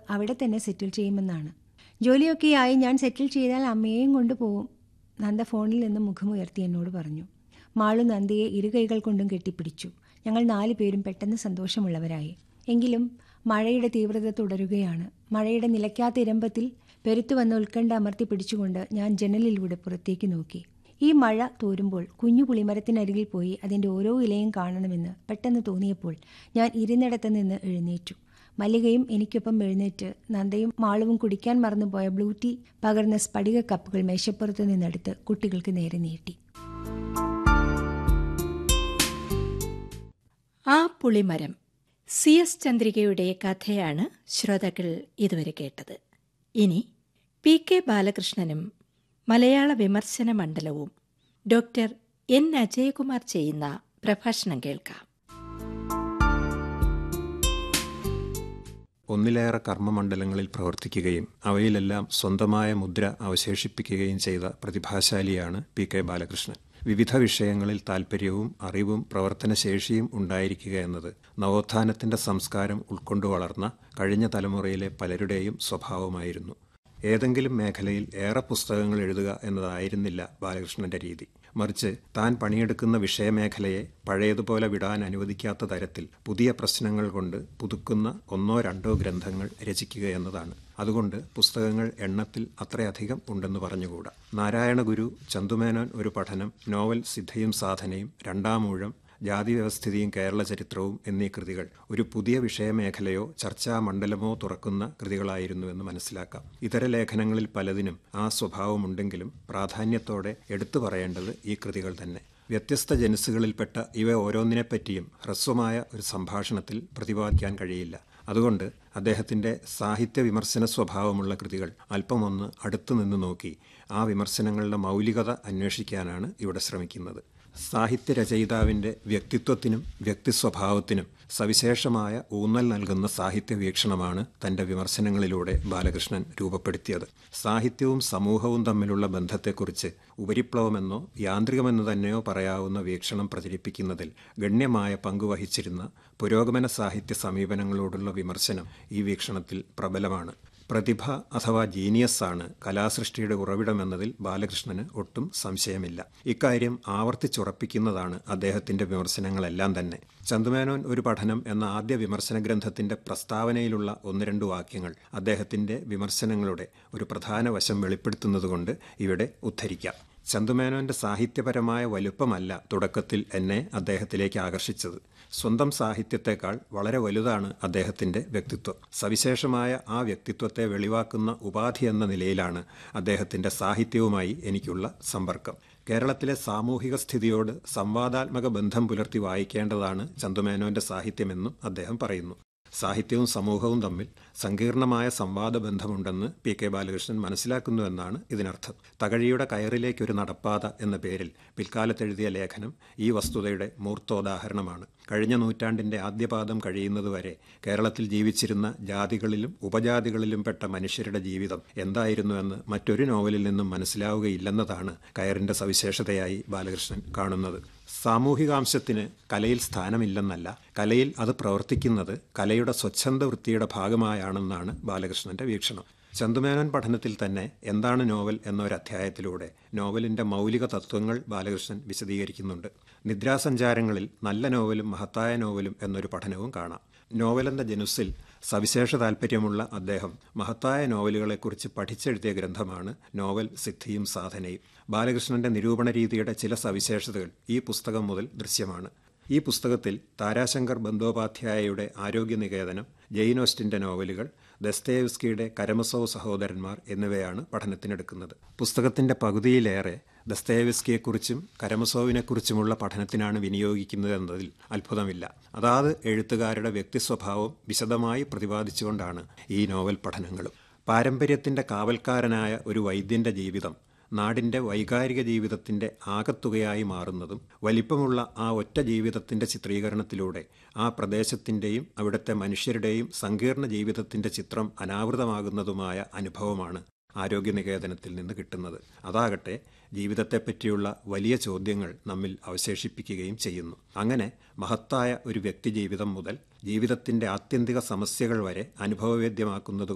അവിടെ തന്നെ സെറ്റിൽ ചെയ്യുമെന്നാണ് ജോലിയൊക്കെയായി ഞാൻ സെറ്റിൽ ചെയ്താൽ അമ്മയെയും കൊണ്ടുപോകും നന്ദ ഫോണിൽ നിന്ന് മുഖമുയർത്തി എന്നോട് പറഞ്ഞു മാളു നന്ദയെ ഇരുകൈകൾ കൊണ്ടും കെട്ടിപ്പിടിച്ചു ഞങ്ങൾ നാലു പേരും പെട്ടെന്ന് സന്തോഷമുള്ളവരായി എങ്കിലും മഴയുടെ തീവ്രത തുടരുകയാണ് മഴയുടെ നിലയ്ക്കാത്ത ഇരമ്പത്തിൽ പെരുത്തു വന്ന ഉത്കണ്ഠ അമർത്തി പിടിച്ചുകൊണ്ട് ഞാൻ ജനലിലൂടെ പുറത്തേക്ക് നോക്കി ഈ മഴ തോരുമ്പോൾ കുഞ്ഞു പുളിമരത്തിനരികിൽ പോയി അതിൻ്റെ ഓരോ ഇലയും കാണണമെന്ന് പെട്ടെന്ന് തോന്നിയപ്പോൾ ഞാൻ ഇരുന്നിടത്ത് നിന്ന് എഴുന്നേറ്റു മല്ലികയും എനിക്കൊപ്പം എഴുന്നേറ്റ് നന്ദയും മാളവും കുടിക്കാൻ മറന്നുപോയ ബ്ലൂ ടീ പകർന്ന സ്ഫടിക കപ്പുകൾ മേശപ്പുറത്ത് നിന്നെടുത്ത് കുട്ടികൾക്ക് നേരെ നീട്ടി ആ പുളിമരം സി എസ് ചന്ദ്രികയുടെ കഥയാണ് ശ്രോതാക്കൾ ഇതുവരെ കേട്ടത് ഇനി പി കെ ബാലകൃഷ്ണനും മലയാള വിമർശന മണ്ഡലവും ഡോക്ടർ എൻ അജയകുമാർ ചെയ്യുന്ന പ്രഭാഷണം കേൾക്കാം ഒന്നിലേറെ കർമ്മമണ്ഡലങ്ങളിൽ പ്രവർത്തിക്കുകയും അവയിലെല്ലാം സ്വന്തമായ മുദ്ര അവശേഷിപ്പിക്കുകയും ചെയ്ത പ്രതിഭാശാലിയാണ് പി കെ ബാലകൃഷ്ണൻ വിവിധ വിഷയങ്ങളിൽ താൽപ്പര്യവും അറിവും പ്രവർത്തനശേഷിയും ഉണ്ടായിരിക്കുക എന്നത് നവോത്ഥാനത്തിന്റെ സംസ്കാരം ഉൾക്കൊണ്ടു വളർന്ന കഴിഞ്ഞ തലമുറയിലെ പലരുടെയും സ്വഭാവമായിരുന്നു ഏതെങ്കിലും മേഖലയിൽ ഏറെ പുസ്തകങ്ങൾ എഴുതുക എന്നതായിരുന്നില്ല ബാലകൃഷ്ണന്റെ രീതി മറിച്ച് താൻ പണിയെടുക്കുന്ന വിഷയമേഖലയെ പഴയതുപോലെ വിടാൻ അനുവദിക്കാത്ത തരത്തിൽ പുതിയ പ്രശ്നങ്ങൾ കൊണ്ട് പുതുക്കുന്ന ഒന്നോ രണ്ടോ ഗ്രന്ഥങ്ങൾ രചിക്കുക എന്നതാണ് അതുകൊണ്ട് പുസ്തകങ്ങൾ എണ്ണത്തിൽ അത്രയധികം ഉണ്ടെന്ന് പറഞ്ഞുകൂടാ നാരായണ ഗുരു ചന്തുമേനോൻ ഒരു പഠനം നോവൽ സിദ്ധയും സാധനയും രണ്ടാമൂഴം ജാതി വ്യവസ്ഥിതിയും കേരള ചരിത്രവും എന്നീ കൃതികൾ ഒരു പുതിയ വിഷയമേഖലയോ ചർച്ചാ മണ്ഡലമോ തുറക്കുന്ന കൃതികളായിരുന്നുവെന്ന് മനസ്സിലാക്കാം ഇതര ലേഖനങ്ങളിൽ പലതിനും ആ സ്വഭാവമുണ്ടെങ്കിലും പ്രാധാന്യത്തോടെ എടുത്തു പറയേണ്ടത് ഈ കൃതികൾ തന്നെ വ്യത്യസ്ത ജനുസുകളിൽപ്പെട്ട ഇവ ഓരോന്നിനെപ്പറ്റിയും ഹ്രസ്വമായ ഒരു സംഭാഷണത്തിൽ പ്രതിപാദിക്കാൻ കഴിയില്ല അതുകൊണ്ട് അദ്ദേഹത്തിൻ്റെ സാഹിത്യ വിമർശന സ്വഭാവമുള്ള കൃതികൾ അല്പമൊന്ന് അടുത്തു നിന്ന് നോക്കി ആ വിമർശനങ്ങളുടെ മൗലികത അന്വേഷിക്കാനാണ് ഇവിടെ ശ്രമിക്കുന്നത് സാഹിത്യ രചയിതാവിൻ്റെ വ്യക്തിത്വത്തിനും വ്യക്തിസ്വഭാവത്തിനും സവിശേഷമായ ഊന്നൽ നൽകുന്ന സാഹിത്യ വീക്ഷണമാണ് തൻ്റെ വിമർശനങ്ങളിലൂടെ ബാലകൃഷ്ണൻ രൂപപ്പെടുത്തിയത് സാഹിത്യവും സമൂഹവും തമ്മിലുള്ള ബന്ധത്തെക്കുറിച്ച് ഉപരിപ്ലവമെന്നോ യാന്ത്രികമെന്ന് തന്നെയോ പറയാവുന്ന വീക്ഷണം പ്രചരിപ്പിക്കുന്നതിൽ ഗണ്യമായ പങ്കുവഹിച്ചിരുന്ന പുരോഗമന സാഹിത്യ സമീപനങ്ങളോടുള്ള വിമർശനം ഈ വീക്ഷണത്തിൽ പ്രബലമാണ് പ്രതിഭ അഥവാ ജീനിയസാണ് കലാസൃഷ്ടിയുടെ ഉറവിടമെന്നതിൽ ബാലകൃഷ്ണന് ഒട്ടും സംശയമില്ല ഇക്കാര്യം ആവർത്തിച്ചുറപ്പിക്കുന്നതാണ് അദ്ദേഹത്തിന്റെ വിമർശനങ്ങളെല്ലാം തന്നെ ചന്തുമേനോൻ ഒരു പഠനം എന്ന ആദ്യ വിമർശന ഗ്രന്ഥത്തിന്റെ പ്രസ്താവനയിലുള്ള ഒന്ന് രണ്ട് വാക്യങ്ങൾ അദ്ദേഹത്തിന്റെ വിമർശനങ്ങളുടെ ഒരു പ്രധാന വശം വെളിപ്പെടുത്തുന്നതുകൊണ്ട് ഇവിടെ ഉദ്ധരിക്കാം ചന്തുമേനോന്റെ സാഹിത്യപരമായ വലുപ്പമല്ല തുടക്കത്തിൽ എന്നെ അദ്ദേഹത്തിലേക്ക് ആകർഷിച്ചത് സ്വന്തം സാഹിത്യത്തെക്കാൾ വളരെ വലുതാണ് അദ്ദേഹത്തിന്റെ വ്യക്തിത്വം സവിശേഷമായ ആ വ്യക്തിത്വത്തെ വെളിവാക്കുന്ന ഉപാധി എന്ന നിലയിലാണ് അദ്ദേഹത്തിന്റെ സാഹിത്യവുമായി എനിക്കുള്ള സമ്പർക്കം കേരളത്തിലെ സാമൂഹിക സ്ഥിതിയോട് സംവാദാത്മക ബന്ധം പുലർത്തി വായിക്കേണ്ടതാണ് ചന്തുമേനോന്റെ സാഹിത്യമെന്നും അദ്ദേഹം പറയുന്നു സാഹിത്യവും സമൂഹവും തമ്മിൽ സങ്കീർണമായ സംവാദ ബന്ധമുണ്ടെന്ന് പി കെ ബാലകൃഷ്ണൻ മനസ്സിലാക്കുന്നുവെന്നാണ് ഇതിനർത്ഥം തകഴിയുടെ കയറിലേക്കൊരു നടപ്പാത എന്ന പേരിൽ പിൽക്കാലത്തെഴുതിയ ലേഖനം ഈ വസ്തുതയുടെ മൂർത്തോദാഹരണമാണ് കഴിഞ്ഞ നൂറ്റാണ്ടിന്റെ ആദ്യപാദം കഴിയുന്നതുവരെ കേരളത്തിൽ ജീവിച്ചിരുന്ന ജാതികളിലും ഉപജാതികളിലും പെട്ട മനുഷ്യരുടെ ജീവിതം എന്തായിരുന്നുവെന്ന് മറ്റൊരു നോവലിൽ നിന്നും മനസ്സിലാവുകയില്ലെന്നതാണ് കയറിന്റെ സവിശേഷതയായി ബാലകൃഷ്ണൻ കാണുന്നത് സാമൂഹികാംശത്തിന് കലയിൽ സ്ഥാനമില്ലെന്നല്ല കലയിൽ അത് പ്രവർത്തിക്കുന്നത് കലയുടെ സ്വച്ഛന്ത വൃത്തിയുടെ ഭാഗമായാണെന്നാണ് ബാലകൃഷ്ണന്റെ വീക്ഷണം ചന്തുമേനോൻ പഠനത്തിൽ തന്നെ എന്താണ് നോവൽ എന്നൊരധ്യായത്തിലൂടെ നോവലിന്റെ മൗലിക തത്വങ്ങൾ ബാലകൃഷ്ണൻ വിശദീകരിക്കുന്നുണ്ട് നിദ്രാസഞ്ചാരങ്ങളിൽ നല്ല നോവലും മഹത്തായ നോവലും എന്നൊരു പഠനവും കാണാം നോവലെന്ന ജനുസിൽ സവിശേഷ താൽപ്പര്യമുള്ള അദ്ദേഹം മഹത്തായ നോവലുകളെക്കുറിച്ച് പഠിച്ചെഴുതിയ ഗ്രന്ഥമാണ് നോവൽ സിദ്ധിയും സാധനയും ബാലകൃഷ്ണന്റെ നിരൂപണ രീതിയുടെ ചില സവിശേഷതകൾ ഈ പുസ്തകം മുതൽ ദൃശ്യമാണ് ഈ പുസ്തകത്തിൽ താരാശങ്കർ ബന്ദോപാധ്യായയുടെ ആരോഗ്യനികേതനം ജെയിനോസ്റ്റിന്റെ നോവലുകൾ ദസ്തേവ്സ്കിയുടെ കരമസോവ് സഹോദരന്മാർ എന്നിവയാണ് പഠനത്തിനെടുക്കുന്നത് പുസ്തകത്തിന്റെ പകുതിയിലേറെ ദസ്തേവ്സ്കിയെക്കുറിച്ചും കരമസോവിനെക്കുറിച്ചുമുള്ള പഠനത്തിനാണ് വിനിയോഗിക്കുന്നതെന്നതിൽ അത്ഭുതമില്ല അതാത് എഴുത്തുകാരുടെ വ്യക്തിസ്വഭാവം വിശദമായി പ്രതിപാദിച്ചുകൊണ്ടാണ് ഈ നോവൽ പഠനങ്ങളും പാരമ്പര്യത്തിന്റെ കാവൽക്കാരനായ ഒരു വൈദ്യന്റെ ജീവിതം നാടിന്റെ വൈകാരിക ജീവിതത്തിന്റെ ആകത്തുകയായി മാറുന്നതും വലിപ്പമുള്ള ആ ഒറ്റ ജീവിതത്തിന്റെ ചിത്രീകരണത്തിലൂടെ ആ പ്രദേശത്തിന്റെയും അവിടുത്തെ മനുഷ്യരുടെയും സങ്കീർണ ജീവിതത്തിന്റെ ചിത്രം അനാവൃതമാകുന്നതുമായ അനുഭവമാണ് ആരോഗ്യനികേതനത്തിൽ നിന്ന് കിട്ടുന്നത് അതാകട്ടെ ജീവിതത്തെപ്പറ്റിയുള്ള വലിയ ചോദ്യങ്ങൾ നമ്മിൽ അവശേഷിപ്പിക്കുകയും ചെയ്യുന്നു അങ്ങനെ മഹത്തായ ഒരു വ്യക്തിജീവിതം മുതൽ ജീവിതത്തിന്റെ ആത്യന്തിക സമസ്യകൾ വരെ അനുഭവവേദ്യമാക്കുന്നത്